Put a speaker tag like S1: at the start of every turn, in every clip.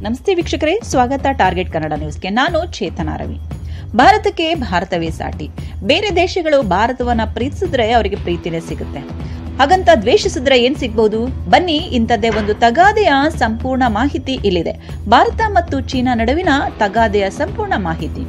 S1: ನಮಸ್ತೆ ವೀಕ್ಷಕರೇ ಸ್ವಾಗತ ಟಾರ್ಗೆಟ್ ಕನ್ನಡ ನ್ಯೂಸ್ಗೆ ನಾನು ಚೇತನ ರವಿ ಭಾರತಕ್ಕೆ ಭಾರತವೇ ಸಾಟಿ ಬೇರೆ ದೇಶಗಳು ಭಾರತವನ್ನ ಪ್ರೀತಿಸಿದ್ರೆ ಅವರಿಗೆ ಪ್ರೀತಿನೇ ಸಿಗುತ್ತೆ ಹಾಗಂತ ದ್ವೇಷಿಸಿದ್ರೆ ಏನ್ ಸಿಗ್ಬಹುದು ಬನ್ನಿ ಇಂಥದ್ದೇ ಒಂದು ತಗಾದೆಯ ಸಂಪೂರ್ಣ ಮಾಹಿತಿ ಇಲ್ಲಿದೆ ಭಾರತ ಮತ್ತು ಚೀನಾ ನಡುವಿನ ತಗಾದೆಯ ಸಂಪೂರ್ಣ ಮಾಹಿತಿ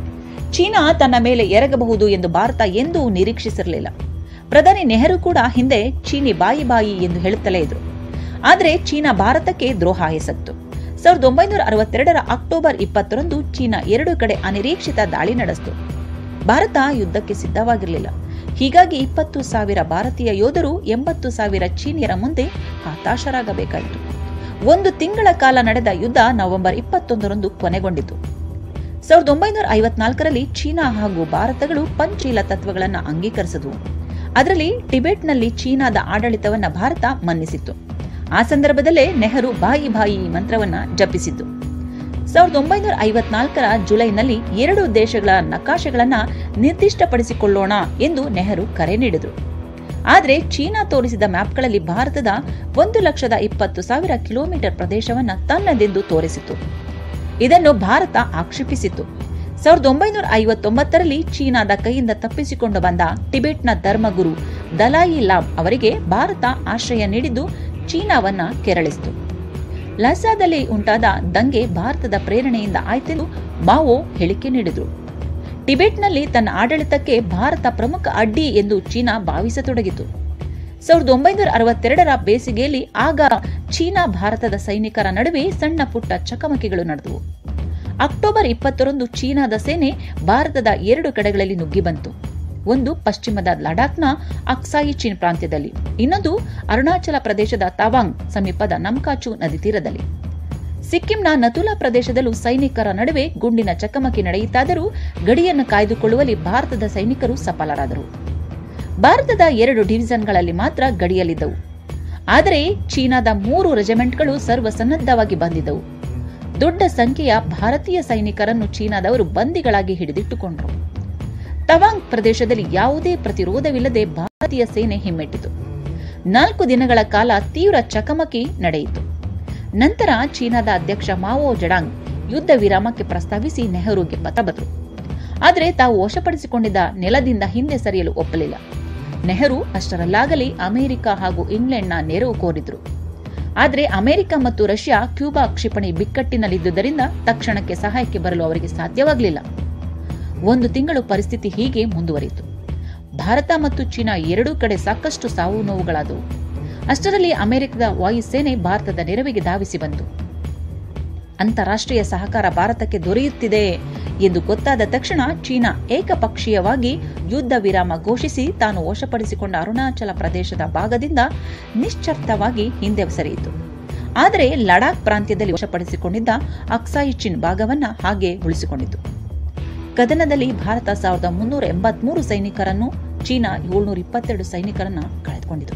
S1: ಚೀನಾ ತನ್ನ ಮೇಲೆ ಎರಗಬಹುದು ಎಂದು ಭಾರತ ಎಂದೂ ನಿರೀಕ್ಷಿಸಿರಲಿಲ್ಲ ಪ್ರಧಾನಿ ನೆಹರು ಕೂಡ ಹಿಂದೆ ಚೀನಿ ಬಾಯಿ ಬಾಯಿ ಎಂದು ಹೇಳುತ್ತಲೇ ಇದ್ರು ಆದರೆ ಚೀನಾ ಭಾರತಕ್ಕೆ ದ್ರೋಹ ಎಸತ್ತು ಸಾವಿರದ ಒಂಬೈನೂರ ಅರವತ್ತೆರಡರ ಅಕ್ಟೋಬರ್ ಇಪ್ಪತ್ತರಂದು ಚೀನಾ ಎರಡು ಕಡೆ ಅನಿರೀಕ್ಷಿತ ದಾಳಿ ನಡೆಸಿತು ಭಾರತ ಯುದ್ಧಕ್ಕೆ ಸಿದ್ಧವಾಗಿರಲಿಲ್ಲ ಹೀಗಾಗಿ ಇಪ್ಪತ್ತು ಸಾವಿರ ಭಾರತೀಯ ಯೋಧರು ಎಂಬತ್ತು ಸಾವಿರ ಚೀನಿಯರ ಮುಂದೆ ಹತಾಶರಾಗಬೇಕಾಯಿತು ಒಂದು ತಿಂಗಳ ಕಾಲ ನಡೆದ ಯುದ್ಧ ನವೆಂಬರ್ ಇಪ್ಪತ್ತೊಂದರಂದು ಕೊನೆಗೊಂಡಿತು ಸಾವಿರದ ಒಂಬೈನೂರ ಐವತ್ನಾಲ್ಕರಲ್ಲಿ ಚೀನಾ ಹಾಗೂ ಭಾರತಗಳು ಪಂಚೀಲ ತತ್ವಗಳನ್ನು ಅಂಗೀಕರಿಸಿದವು ಅದರಲ್ಲಿ ಟಿಬೆಟ್ನಲ್ಲಿ ಚೀನಾದ ಆಡಳಿತವನ್ನ ಭಾರತ ಮನ್ನಿಸಿತ್ತು ಆ ಸಂದರ್ಭದಲ್ಲೇ ನೆಹರು ಬಾಯಿ ಬಾಯಿ ಮಂತ್ರವನ್ನ ಜಪಿಸಿದ್ದು ಸಾವಿರದ ಒಂಬೈನೂರ ಐವತ್ನಾಲ್ಕರ ಜುಲೈನಲ್ಲಿ ಎರಡು ದೇಶಗಳ ನಕಾಶೆಗಳನ್ನ ನಿರ್ದಿಷ್ಟಪಡಿಸಿಕೊಳ್ಳೋಣ ಎಂದು ನೆಹರು ಕರೆ ನೀಡಿದರು ಆದರೆ ಚೀನಾ ತೋರಿಸಿದ ಮ್ಯಾಪ್ಗಳಲ್ಲಿ ಭಾರತದ ಒಂದು ಲಕ್ಷದ ಇಪ್ಪತ್ತು ಸಾವಿರ ಕಿಲೋಮೀಟರ್ ಪ್ರದೇಶವನ್ನ ತನ್ನದೆಂದು ತೋರಿಸಿತು ಇದನ್ನು ಭಾರತ ಆಕ್ಷೇಪಿಸಿತು ಸಾವಿರದ ಒಂಬೈನೂರ ಐವತ್ತೊಂಬತ್ತರಲ್ಲಿ ಚೀನಾದ ಕೈಯಿಂದ ತಪ್ಪಿಸಿಕೊಂಡು ಬಂದ ಟಿಬೆಟ್ನ ಧರ್ಮಗುರು ದಲಾಯಿ ಲಾಮ್ ಅವರಿಗೆ ಭಾರತ ಆಶ್ರಯ ನೀಡಿದ್ದು ಚೀನಾವನ್ನ ಕೆರಳಿಸಿತು ಲಸಾದಲ್ಲಿ ಉಂಟಾದ ದಂಗೆ ಭಾರತದ ಪ್ರೇರಣೆಯಿಂದ ಆಯ್ತೆಂದು ಮಾವೋ ಹೇಳಿಕೆ ನೀಡಿದರು ಟಿಬೆಟ್ನಲ್ಲಿ ತನ್ನ ಆಡಳಿತಕ್ಕೆ ಭಾರತ ಪ್ರಮುಖ ಅಡ್ಡಿ ಎಂದು ಚೀನಾ ಭಾವಿಸತೊಡಗಿತು ಸಾವಿರದ ಒಂಬೈನೂರ ಅರವತ್ತೆರಡರ ಬೇಸಿಗೆಯಲ್ಲಿ ಆಗ ಚೀನಾ ಭಾರತದ ಸೈನಿಕರ ನಡುವೆ ಸಣ್ಣ ಪುಟ್ಟ ಚಕಮಕಿಗಳು ನಡೆದವು ಅಕ್ಟೋಬರ್ ಇಪ್ಪತ್ತರಂದು ಚೀನಾದ ಸೇನೆ ಭಾರತದ ಎರಡು ಕಡೆಗಳಲ್ಲಿ ನುಗ್ಗಿ ಬಂತು ಒಂದು ಪಶ್ಚಿಮದ ಲಡಾಖ್ನ ಅಕ್ಸಾಯಿ ಚೀನ್ ಪ್ರಾಂತ್ಯದಲ್ಲಿ ಇನ್ನೊಂದು ಅರುಣಾಚಲ ಪ್ರದೇಶದ ತವಾಂಗ್ ಸಮೀಪದ ನಮ್ಕಾಚು ನದಿ ತೀರದಲ್ಲಿ ಸಿಕ್ಕಿಂನ ನತುಲಾ ಪ್ರದೇಶದಲ್ಲೂ ಸೈನಿಕರ ನಡುವೆ ಗುಂಡಿನ ಚಕಮಕಿ ನಡೆಯಿತಾದರೂ ಗಡಿಯನ್ನು ಕಾಯ್ದುಕೊಳ್ಳುವಲ್ಲಿ ಭಾರತದ ಸೈನಿಕರು ಸಫಲರಾದರು ಭಾರತದ ಎರಡು ಡಿವಿಷನ್ಗಳಲ್ಲಿ ಮಾತ್ರ ಗಡಿಯಲ್ಲಿದ್ದವು ಆದರೆ ಚೀನಾದ ಮೂರು ರೆಜಿಮೆಂಟ್ಗಳು ಸರ್ವಸನ್ನದ್ಧವಾಗಿ ಬಂದಿದ್ದವು ದೊಡ್ಡ ಸಂಖ್ಯೆಯ ಭಾರತೀಯ ಸೈನಿಕರನ್ನು ಚೀನಾದವರು ಬಂದಿಗಳಾಗಿ ಹಿಡಿದಿಟ್ಟುಕೊಂಡರು ತವಾಂಗ್ ಪ್ರದೇಶದಲ್ಲಿ ಯಾವುದೇ ಪ್ರತಿರೋಧವಿಲ್ಲದೆ ಭಾರತೀಯ ಸೇನೆ ಹಿಮ್ಮೆಟ್ಟಿತು ನಾಲ್ಕು ದಿನಗಳ ಕಾಲ ತೀವ್ರ ಚಕಮಕಿ ನಡೆಯಿತು ನಂತರ ಚೀನಾದ ಅಧ್ಯಕ್ಷ ಮಾವೋ ಜಡಾಂಗ್ ಯುದ್ಧ ವಿರಾಮಕ್ಕೆ ಪ್ರಸ್ತಾವಿಸಿ ನೆಹರುಗೆ ಪತ್ರ ಬರೆದರು ಆದರೆ ತಾವು ವಶಪಡಿಸಿಕೊಂಡಿದ್ದ ನೆಲದಿಂದ ಹಿಂದೆ ಸರಿಯಲು ಒಪ್ಪಲಿಲ್ಲ ನೆಹರು ಅಷ್ಟರಲ್ಲಾಗಲಿ ಅಮೆರಿಕ ಹಾಗೂ ಇಂಗ್ಲೆಂಡ್ನ ನೆರವು ಕೋರಿದ್ರು ಆದರೆ ಅಮೆರಿಕ ಮತ್ತು ರಷ್ಯಾ ಕ್ಯೂಬಾ ಕ್ಷಿಪಣಿ ಬಿಕ್ಕಟ್ಟಿನಲ್ಲಿದ್ದುದರಿಂದ ತಕ್ಷಣಕ್ಕೆ ಸಹಾಯಕ್ಕೆ ಬರಲು ಅವರಿಗೆ ಸಾಧ್ಯವಾಗಲಿಲ್ಲ ಒಂದು ತಿಂಗಳು ಪರಿಸ್ಥಿತಿ ಹೀಗೆ ಮುಂದುವರಿಯಿತು ಭಾರತ ಮತ್ತು ಚೀನಾ ಎರಡೂ ಕಡೆ ಸಾಕಷ್ಟು ಸಾವು ನೋವುಗಳಾದವು ಅಷ್ಟರಲ್ಲಿ ಅಮೆರಿಕದ ವಾಯುಸೇನೆ ಭಾರತದ ನೆರವಿಗೆ ಧಾವಿಸಿ ಬಂತು ಅಂತಾರಾಷ್ಟ್ರೀಯ ಸಹಕಾರ ಭಾರತಕ್ಕೆ ದೊರೆಯುತ್ತಿದೆ ಎಂದು ಗೊತ್ತಾದ ತಕ್ಷಣ ಚೀನಾ ಏಕಪಕ್ಷೀಯವಾಗಿ ಯುದ್ಧ ವಿರಾಮ ಘೋಷಿಸಿ ತಾನು ವಶಪಡಿಸಿಕೊಂಡ ಅರುಣಾಚಲ ಪ್ರದೇಶದ ಭಾಗದಿಂದ ನಿಶ್ಚರ್ಥವಾಗಿ ಹಿಂದೆ ಸರಿಯಿತು ಆದರೆ ಲಡಾಖ್ ಪ್ರಾಂತ್ಯದಲ್ಲಿ ವಶಪಡಿಸಿಕೊಂಡಿದ್ದ ಅಕ್ಸಾಯಿ ಚಿನ್ ಭಾಗವನ್ನ ಹಾಗೆ ಉಳಿಸಿಕೊಂಡಿತು ಕದನದಲ್ಲಿ ಭಾರತ ಸಾವಿರದ ಮುನ್ನೂರ ಎಂಬತ್ಮೂರು ಸೈನಿಕರನ್ನು ಚೀನಾ ಏಳ್ನೂರ ಇಪ್ಪತ್ತೆರಡು ಸೈನಿಕರನ್ನ ಕಳೆದುಕೊಂಡಿತು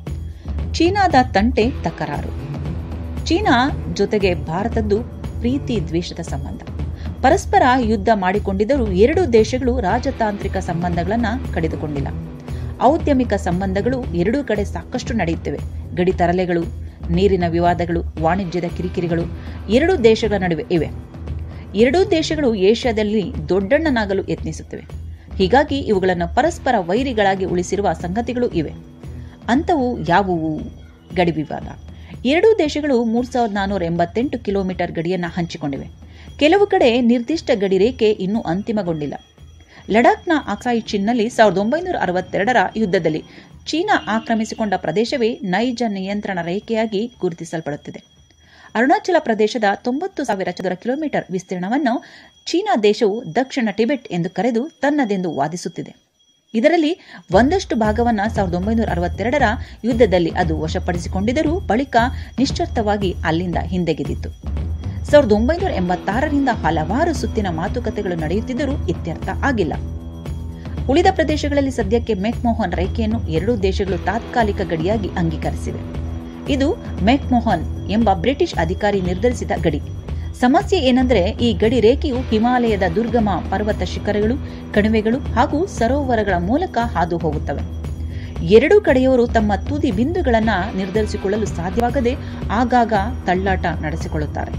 S1: ಚೀನಾದ ತಂಟೆ ತಕರಾರು ಚೀನಾ ಜೊತೆಗೆ ಭಾರತದ್ದು ಪ್ರೀತಿ ದ್ವೇಷದ ಸಂಬಂಧ ಪರಸ್ಪರ ಯುದ್ಧ ಮಾಡಿಕೊಂಡಿದ್ದರೂ ಎರಡೂ ದೇಶಗಳು ರಾಜತಾಂತ್ರಿಕ ಸಂಬಂಧಗಳನ್ನ ಕಡಿದುಕೊಂಡಿಲ್ಲ ಔದ್ಯಮಿಕ ಸಂಬಂಧಗಳು ಎರಡೂ ಕಡೆ ಸಾಕಷ್ಟು ನಡೆಯುತ್ತವೆ ಗಡಿ ತರಲೆಗಳು ನೀರಿನ ವಿವಾದಗಳು ವಾಣಿಜ್ಯದ ಕಿರಿಕಿರಿಗಳು ಎರಡೂ ದೇಶಗಳ ನಡುವೆ ಇವೆ ಎರಡೂ ದೇಶಗಳು ಏಷ್ಯಾದಲ್ಲಿ ದೊಡ್ಡಣ್ಣನಾಗಲು ಯತ್ನಿಸುತ್ತವೆ ಹೀಗಾಗಿ ಇವುಗಳನ್ನು ಪರಸ್ಪರ ವೈರಿಗಳಾಗಿ ಉಳಿಸಿರುವ ಸಂಗತಿಗಳು ಇವೆ ಅಂಥವು ಯಾವುವು ಗಡಿ ವಿವಾದ ಎರಡೂ ದೇಶಗಳು ಮೂರ್ ಸಾವಿರದ ನಾನೂರ ಎಂಬತ್ತೆಂಟು ಕಿಲೋಮೀಟರ್ ಗಡಿಯನ್ನು ಹಂಚಿಕೊಂಡಿವೆ ಕೆಲವು ಕಡೆ ನಿರ್ದಿಷ್ಟ ಗಡಿ ರೇಖೆ ಇನ್ನೂ ಅಂತಿಮಗೊಂಡಿಲ್ಲ ಲಡಾಖ್ನ ಅಕ್ಸಾಯಿ ಚಿನ್ನಲ್ಲಿ ಸಾವಿರದ ಒಂಬೈನೂರ ಅರವತ್ತೆರಡರ ಯುದ್ಧದಲ್ಲಿ ಚೀನಾ ಆಕ್ರಮಿಸಿಕೊಂಡ ಪ್ರದೇಶವೇ ನೈಜ ನಿಯಂತ್ರಣ ರೇಖೆಯಾಗಿ ಗುರುತಿಸಲ್ಪಡುತ್ತಿದೆ ಅರುಣಾಚಲ ಪ್ರದೇಶದ ತೊಂಬತ್ತು ಸಾವಿರ ಚದರ ಕಿಲೋಮೀಟರ್ ವಿಸ್ತೀರ್ಣವನ್ನು ಚೀನಾ ದೇಶವು ದಕ್ಷಿಣ ಟಿಬೆಟ್ ಎಂದು ಕರೆದು ತನ್ನದೆಂದು ವಾದಿಸುತ್ತಿದೆ ಇದರಲ್ಲಿ ಒಂದಷ್ಟು ಭಾಗವನ್ನ ಸಾವಿರದ ಒಂಬೈನೂರ ಅರವತ್ತೆರಡರ ಯುದ್ಧದಲ್ಲಿ ಅದು ವಶಪಡಿಸಿಕೊಂಡಿದ್ದರೂ ಬಳಿಕ ನಿಶ್ಚರ್ಥವಾಗಿ ಅಲ್ಲಿಂದ ಹಿಂದೆಗೆದಿತ್ತು ಸಾವಿರದ ಒಂಬೈನೂರ ಎಂಬತ್ತಾರರಿಂದ ಹಲವಾರು ಸುತ್ತಿನ ಮಾತುಕತೆಗಳು ನಡೆಯುತ್ತಿದ್ದರೂ ಇತ್ಯರ್ಥ ಆಗಿಲ್ಲ ಉಳಿದ ಪ್ರದೇಶಗಳಲ್ಲಿ ಸದ್ಯಕ್ಕೆ ಮೆಕ್ಮೋಹನ್ ರೇಖೆಯನ್ನು ಎರಡೂ ದೇಶಗಳು ತಾತ್ಕಾಲಿಕ ಗಡಿಯಾಗಿ ಅಂಗೀಕರಿಸಿವೆ ಇದು ಮೆಕ್ಮೋಹನ್ ಎಂಬ ಬ್ರಿಟಿಷ್ ಅಧಿಕಾರಿ ನಿರ್ಧರಿಸಿದ ಗಡಿ ಸಮಸ್ಯೆ ಏನೆಂದರೆ ಈ ಗಡಿ ರೇಖೆಯು ಹಿಮಾಲಯದ ದುರ್ಗಮ ಪರ್ವತ ಶಿಖರಗಳು ಕಣಿವೆಗಳು ಹಾಗೂ ಸರೋವರಗಳ ಮೂಲಕ ಹಾದು ಹೋಗುತ್ತವೆ ಎರಡೂ ಕಡೆಯವರು ತಮ್ಮ ತುದಿ ಬಿಂದುಗಳನ್ನ ನಿರ್ಧರಿಸಿಕೊಳ್ಳಲು ಸಾಧ್ಯವಾಗದೆ ಆಗಾಗ ತಳ್ಳಾಟ ನಡೆಸಿಕೊಳ್ಳುತ್ತಾರೆ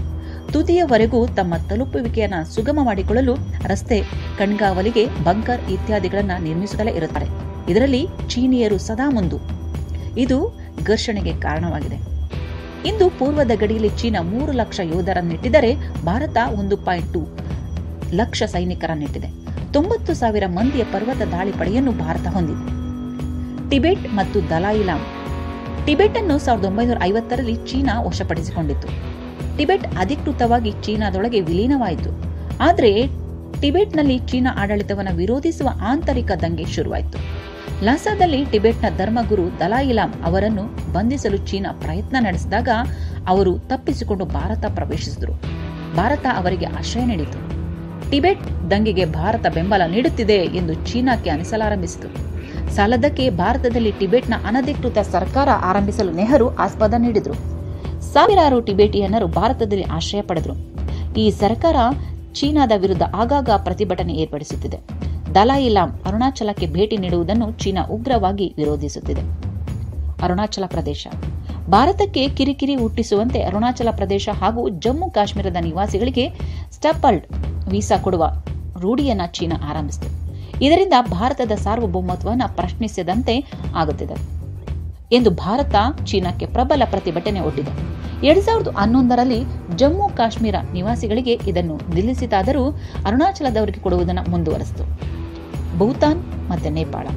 S1: ತುದಿಯವರೆಗೂ ತಮ್ಮ ತಲುಪುವಿಕೆಯನ್ನು ಸುಗಮ ಮಾಡಿಕೊಳ್ಳಲು ರಸ್ತೆ ಕಣ್ಗಾವಲಿಗೆ ಬಂಕರ್ ಇತ್ಯಾದಿಗಳನ್ನು ನಿರ್ಮಿಸುತ್ತಲೇ ಇರುತ್ತಾರೆ ಇದರಲ್ಲಿ ಚೀನಿಯರು ಸದಾ ಮುಂದು ಇದು ಘರ್ಷಣೆಗೆ ಕಾರಣವಾಗಿದೆ ಇಂದು ಪೂರ್ವದ ಗಡಿಯಲ್ಲಿ ಚೀನಾ ಮೂರು ಲಕ್ಷ ಯೋಧರನ್ನಿಟ್ಟಿದ್ದರೆ ಭಾರತ ಒಂದು ಪಾಯಿಂಟ್ ಟು ಲಕ್ಷ ಸೈನಿಕರನ್ನಿಟ್ಟಿದೆ ತೊಂಬತ್ತು ಸಾವಿರ ಮಂದಿಯ ಪರ್ವತ ದಾಳಿ ಪಡೆಯನ್ನು ಭಾರತ ಹೊಂದಿದೆ ಟಿಬೆಟ್ ಮತ್ತು ದಲಾಯಿಲಾಮ್ ಟಿಬೆಟ್ ಅನ್ನು ಸಾವಿರದ ಒಂಬೈನೂರ ಐವತ್ತರಲ್ಲಿ ಚೀನಾ ವಶಪಡಿಸಿಕೊಂಡಿತ್ತು ಟಿಬೆಟ್ ಅಧಿಕೃತವಾಗಿ ಚೀನಾದೊಳಗೆ ವಿಲೀನವಾಯಿತು ಆದರೆ ಟಿಬೆಟ್ನಲ್ಲಿ ಚೀನಾ ಆಡಳಿತವನ್ನು ವಿರೋಧಿಸುವ ಆಂತರಿಕ ದಂಗೆ ಶುರುವಾಯಿತು ಲಾಸಾದಲ್ಲಿ ಟಿಬೆಟ್ನ ಧರ್ಮಗುರು ದಲಾಯಿಲಾಮ್ ಅವರನ್ನು ಬಂಧಿಸಲು ಚೀನಾ ಪ್ರಯತ್ನ ನಡೆಸಿದಾಗ ಅವರು ತಪ್ಪಿಸಿಕೊಂಡು ಭಾರತ ಪ್ರವೇಶಿಸಿದರು ಭಾರತ ಅವರಿಗೆ ಆಶ್ರಯ ನೀಡಿತು ಟಿಬೆಟ್ ದಂಗೆಗೆ ಭಾರತ ಬೆಂಬಲ ನೀಡುತ್ತಿದೆ ಎಂದು ಚೀನಾಕ್ಕೆ ಅನಿಸಲಾರಂಭಿಸಿತು ಸಾಲದಕ್ಕೆ ಭಾರತದಲ್ಲಿ ಟಿಬೆಟ್ನ ಅನಧಿಕೃತ ಸರ್ಕಾರ ಆರಂಭಿಸಲು ನೆಹರು ಆಸ್ಪದ ನೀಡಿದರು ಸಾವಿರಾರು ಟಿಬೆಟಿಯನ್ನರು ಭಾರತದಲ್ಲಿ ಆಶ್ರಯ ಪಡೆದರು ಈ ಸರ್ಕಾರ ಚೀನಾದ ವಿರುದ್ಧ ಆಗಾಗ ಪ್ರತಿಭಟನೆ ಏರ್ಪಡಿಸುತ್ತಿದೆ ದಲಾಯಿಲಾಮ್ ಅರುಣಾಚಲಕ್ಕೆ ಭೇಟಿ ನೀಡುವುದನ್ನು ಚೀನಾ ಉಗ್ರವಾಗಿ ವಿರೋಧಿಸುತ್ತಿದೆ ಅರುಣಾಚಲ ಪ್ರದೇಶ ಭಾರತಕ್ಕೆ ಕಿರಿಕಿರಿ ಹುಟ್ಟಿಸುವಂತೆ ಅರುಣಾಚಲ ಪ್ರದೇಶ ಹಾಗೂ ಜಮ್ಮು ಕಾಶ್ಮೀರದ ನಿವಾಸಿಗಳಿಗೆ ಸ್ಟಪಲ್ಡ್ ವೀಸಾ ಕೊಡುವ ರೂಢಿಯನ್ನ ಚೀನಾ ಆರಂಭಿಸಿತು ಇದರಿಂದ ಭಾರತದ ಸಾರ್ವಭೌಮತ್ವವನ್ನು ಪ್ರಶ್ನಿಸದಂತೆ ಆಗುತ್ತಿದೆ ಎಂದು ಭಾರತ ಚೀನಾಕ್ಕೆ ಪ್ರಬಲ ಪ್ರತಿಭಟನೆ ಒಡ್ಡಿದೆ ಎರಡ್ ಸಾವಿರದ ಹನ್ನೊಂದರಲ್ಲಿ ಜಮ್ಮು ಕಾಶ್ಮೀರ ನಿವಾಸಿಗಳಿಗೆ ಇದನ್ನು ನಿಲ್ಲಿಸಿತಾದರೂ ಅರುಣಾಚಲದವರಿಗೆ ಕೊಡುವುದನ್ನು ಮುಂದುವರೆಸಿತು ಭೂತಾನ್ ಮತ್ತು ನೇಪಾಳ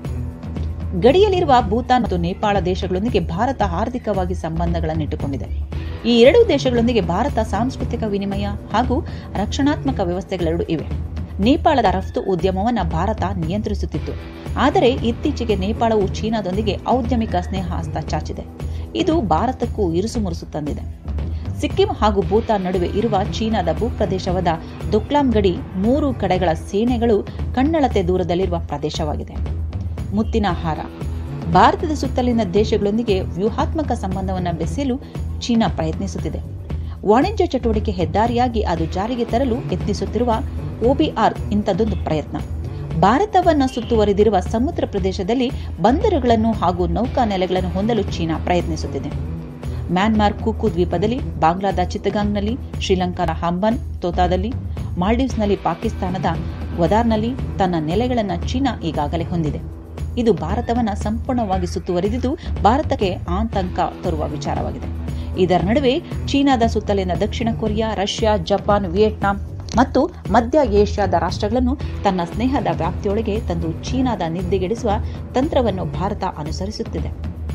S1: ಗಡಿಯಲ್ಲಿರುವ ಭೂತಾನ್ ಮತ್ತು ನೇಪಾಳ ದೇಶಗಳೊಂದಿಗೆ ಭಾರತ ಆರ್ಥಿಕವಾಗಿ ಸಂಬಂಧಗಳನ್ನಿಟ್ಟುಕೊಂಡಿದೆ ಈ ಎರಡೂ ದೇಶಗಳೊಂದಿಗೆ ಭಾರತ ಸಾಂಸ್ಕೃತಿಕ ವಿನಿಮಯ ಹಾಗೂ ರಕ್ಷಣಾತ್ಮಕ ವ್ಯವಸ್ಥೆಗಳೆರಡೂ ಇವೆ ನೇಪಾಳದ ರಫ್ತು ಉದ್ಯಮವನ್ನು ಭಾರತ ನಿಯಂತ್ರಿಸುತ್ತಿತ್ತು ಆದರೆ ಇತ್ತೀಚೆಗೆ ನೇಪಾಳವು ಚೀನಾದೊಂದಿಗೆ ಔದ್ಯಮಿಕ ಸ್ನೇಹ ಹಸ್ತ ಚಾಚಿದೆ ಇದು ಭಾರತಕ್ಕೂ ಇರುಸುಮುರುಸು ತಂದಿದೆ ಸಿಕ್ಕಿಂ ಹಾಗೂ ಭೂತಾನ್ ನಡುವೆ ಇರುವ ಚೀನಾದ ಭೂಪ್ರದೇಶವಾದ ದೊಕ್ಲಾಂ ಗಡಿ ಮೂರು ಕಡೆಗಳ ಸೇನೆಗಳು ಕಣ್ಣಳತೆ ದೂರದಲ್ಲಿರುವ ಪ್ರದೇಶವಾಗಿದೆ ಮುತ್ತಿನ ಹಾರ ಭಾರತದ ಸುತ್ತಲಿನ ದೇಶಗಳೊಂದಿಗೆ ವ್ಯೂಹಾತ್ಮಕ ಸಂಬಂಧವನ್ನು ಬೆಸೆಯಲು ಚೀನಾ ಪ್ರಯತ್ನಿಸುತ್ತಿದೆ ವಾಣಿಜ್ಯ ಚಟುವಟಿಕೆ ಹೆದ್ದಾರಿಯಾಗಿ ಅದು ಜಾರಿಗೆ ತರಲು ಯತ್ನಿಸುತ್ತಿರುವ ಒಬಿಆರ್ ಇಂಥದ್ದೊಂದು ಪ್ರಯತ್ನ ಭಾರತವನ್ನು ಸುತ್ತುವರಿದಿರುವ ಸಮುದ್ರ ಪ್ರದೇಶದಲ್ಲಿ ಬಂದರುಗಳನ್ನು ಹಾಗೂ ನೌಕಾ ನೆಲೆಗಳನ್ನು ಹೊಂದಲು ಚೀನಾ ಪ್ರಯತ್ನಿಸುತ್ತಿದೆ ಮ್ಯಾನ್ಮಾರ್ ಕುಕು ದ್ವೀಪದಲ್ಲಿ ಬಾಂಗ್ಲಾದ ಚಿತ್ತಗಾಂಗ್ನಲ್ಲಿ ಶ್ರೀಲಂಕಾದ ಹಂಬನ್ ತೋತಾದಲ್ಲಿ ಮಾಲ್ಡೀವ್ಸ್ನಲ್ಲಿ ಪಾಕಿಸ್ತಾನದ ವದಾರ್ನಲ್ಲಿ ತನ್ನ ನೆಲೆಗಳನ್ನು ಚೀನಾ ಈಗಾಗಲೇ ಹೊಂದಿದೆ ಇದು ಭಾರತವನ್ನು ಸಂಪೂರ್ಣವಾಗಿ ಸುತ್ತುವರಿದಿದ್ದು ಭಾರತಕ್ಕೆ ಆತಂಕ ತರುವ ವಿಚಾರವಾಗಿದೆ ಇದರ ನಡುವೆ ಚೀನಾದ ಸುತ್ತಲಿನ ದಕ್ಷಿಣ ಕೊರಿಯಾ ರಷ್ಯಾ ಜಪಾನ್ ವಿಯೆಟ್ನಾಂ ಮತ್ತು ಮಧ್ಯ ಏಷ್ಯಾದ ರಾಷ್ಟ್ರಗಳನ್ನು ತನ್ನ ಸ್ನೇಹದ ವ್ಯಾಪ್ತಿಯೊಳಗೆ ತಂದು ಚೀನಾದ ನಿದ್ದೆಗೆಡಿಸುವ ತಂತ್ರವನ್ನು ಭಾರತ ಅನುಸರಿಸುತ್ತಿದೆ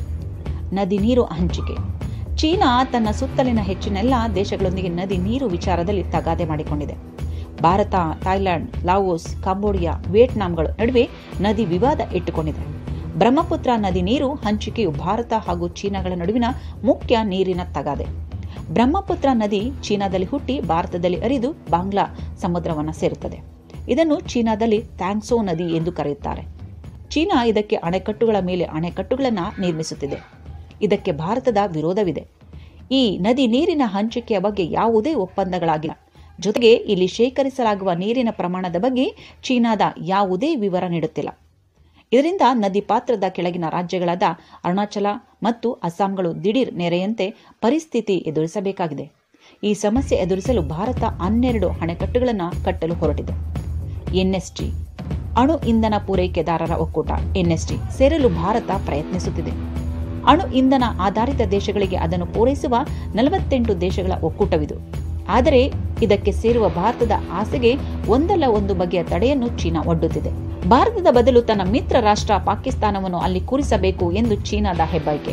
S1: ನದಿ ನೀರು ಹಂಚಿಕೆ ಚೀನಾ ತನ್ನ ಸುತ್ತಲಿನ ಹೆಚ್ಚಿನೆಲ್ಲ ದೇಶಗಳೊಂದಿಗೆ ನದಿ ನೀರು ವಿಚಾರದಲ್ಲಿ ತಗಾದೆ ಮಾಡಿಕೊಂಡಿದೆ ಭಾರತ ಥೈಲ್ಯಾಂಡ್ ಲಾವೋಸ್ ಕಾಂಬೋಡಿಯಾ ವಿಯೆಟ್ನಾಂಗಳ ನಡುವೆ ನದಿ ವಿವಾದ ಇಟ್ಟುಕೊಂಡಿದೆ ಬ್ರಹ್ಮಪುತ್ರ ನದಿ ನೀರು ಹಂಚಿಕೆಯು ಭಾರತ ಹಾಗೂ ಚೀನಾಗಳ ನಡುವಿನ ಮುಖ್ಯ ನೀರಿನ ತಗಾದೆ ಬ್ರಹ್ಮಪುತ್ರ ನದಿ ಚೀನಾದಲ್ಲಿ ಹುಟ್ಟಿ ಭಾರತದಲ್ಲಿ ಹರಿದು ಬಾಂಗ್ಲಾ ಸಮುದ್ರವನ್ನು ಸೇರುತ್ತದೆ ಇದನ್ನು ಚೀನಾದಲ್ಲಿ ಥ್ಯಾಂಗ್ಸೋ ನದಿ ಎಂದು ಕರೆಯುತ್ತಾರೆ ಚೀನಾ ಇದಕ್ಕೆ ಅಣೆಕಟ್ಟುಗಳ ಮೇಲೆ ಅಣೆಕಟ್ಟುಗಳನ್ನು ನಿರ್ಮಿಸುತ್ತಿದೆ ಇದಕ್ಕೆ ಭಾರತದ ವಿರೋಧವಿದೆ ಈ ನದಿ ನೀರಿನ ಹಂಚಿಕೆಯ ಬಗ್ಗೆ ಯಾವುದೇ ಒಪ್ಪಂದಗಳಾಗಿಲ್ಲ ಜೊತೆಗೆ ಇಲ್ಲಿ ಶೇಖರಿಸಲಾಗುವ ನೀರಿನ ಪ್ರಮಾಣದ ಬಗ್ಗೆ ಚೀನಾದ ಯಾವುದೇ ವಿವರ ನೀಡುತ್ತಿಲ್ಲ ಇದರಿಂದ ನದಿ ಪಾತ್ರದ ಕೆಳಗಿನ ರಾಜ್ಯಗಳಾದ ಅರುಣಾಚಲ ಮತ್ತು ಅಸ್ಸಾಂಗಳು ದಿಢೀರ್ ನೆರೆಯಂತೆ ಪರಿಸ್ಥಿತಿ ಎದುರಿಸಬೇಕಾಗಿದೆ ಈ ಸಮಸ್ಯೆ ಎದುರಿಸಲು ಭಾರತ ಹನ್ನೆರಡು ಅಣೆಕಟ್ಟುಗಳನ್ನು ಕಟ್ಟಲು ಹೊರಟಿದೆ ಎನ್ಎಸ್ಟಿ ಅಣು ಇಂಧನ ಪೂರೈಕೆದಾರರ ಒಕ್ಕೂಟ ಎನ್ಎಸ್ಟಿ ಸೇರಲು ಭಾರತ ಪ್ರಯತ್ನಿಸುತ್ತಿದೆ ಅಣು ಇಂಧನ ಆಧಾರಿತ ದೇಶಗಳಿಗೆ ಅದನ್ನು ಪೂರೈಸುವ ನಲವತ್ತೆಂಟು ದೇಶಗಳ ಒಕ್ಕೂಟವಿದು ಆದರೆ ಇದಕ್ಕೆ ಸೇರುವ ಭಾರತದ ಆಸೆಗೆ ಒಂದಲ್ಲ ಒಂದು ಬಗೆಯ ತಡೆಯನ್ನು ಚೀನಾ ಒಡ್ಡುತ್ತಿದೆ ಭಾರತದ ಬದಲು ತನ್ನ ಮಿತ್ರ ರಾಷ್ಟ್ರ ಪಾಕಿಸ್ತಾನವನ್ನು ಅಲ್ಲಿ ಕೂರಿಸಬೇಕು ಎಂದು ಚೀನಾದ ಹೆಬ್ಬಾರಿಕೆ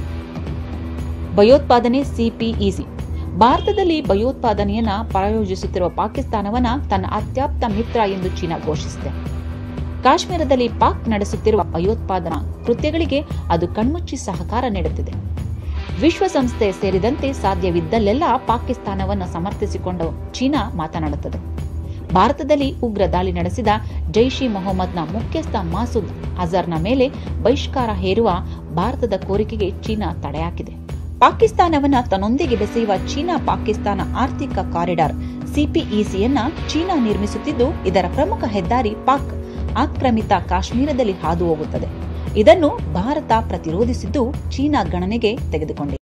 S1: ಭಯೋತ್ಪಾದನೆ ಸಿಪಿಇಸಿ ಭಾರತದಲ್ಲಿ ಭಯೋತ್ಪಾದನೆಯನ್ನ ಪ್ರಾಯೋಜಿಸುತ್ತಿರುವ ಪಾಕಿಸ್ತಾನವನ್ನ ತನ್ನ ಅತ್ಯಾಪ್ತ ಮಿತ್ರ ಎಂದು ಚೀನಾ ಘೋಷಿಸಿದೆ ಕಾಶ್ಮೀರದಲ್ಲಿ ಪಾಕ್ ನಡೆಸುತ್ತಿರುವ ಭಯೋತ್ಪಾದನಾ ಕೃತ್ಯಗಳಿಗೆ ಅದು ಕಣ್ಮುಚ್ಚಿ ಸಹಕಾರ ನೀಡುತ್ತಿದೆ ವಿಶ್ವಸಂಸ್ಥೆ ಸೇರಿದಂತೆ ಸಾಧ್ಯವಿದ್ದಲ್ಲೆಲ್ಲ ಪಾಕಿಸ್ತಾನವನ್ನು ಸಮರ್ಥಿಸಿಕೊಂಡು ಚೀನಾ ಮಾತನಾಡುತ್ತದೆ ಭಾರತದಲ್ಲಿ ಉಗ್ರ ದಾಳಿ ನಡೆಸಿದ ಜೈಷ್ ಇ ಮೊಹಮ್ಮದ್ನ ಮುಖ್ಯಸ್ಥ ಮಾಸೂದ್ ಅಜರ್ನ ಮೇಲೆ ಬಹಿಷ್ಕಾರ ಹೇರುವ ಭಾರತದ ಕೋರಿಕೆಗೆ ಚೀನಾ ತಡೆಹಾಕಿದೆ ಪಾಕಿಸ್ತಾನವನ್ನ ತನ್ನೊಂದಿಗೆ ಬೆಸೆಯುವ ಚೀನಾ ಪಾಕಿಸ್ತಾನ ಆರ್ಥಿಕ ಕಾರಿಡಾರ್ ಸಿಪಿಇಸಿಯನ್ನ ಚೀನಾ ನಿರ್ಮಿಸುತ್ತಿದ್ದು ಇದರ ಪ್ರಮುಖ ಹೆದ್ದಾರಿ ಪಾಕ್ ಆಕ್ರಮಿತ ಕಾಶ್ಮೀರದಲ್ಲಿ ಹಾದು ಹೋಗುತ್ತದೆ ಇದನ್ನು ಭಾರತ ಪ್ರತಿರೋಧಿಸಿದ್ದು ಚೀನಾ ಗಣನೆಗೆ ತೆಗೆದುಕೊಂಡಿದೆ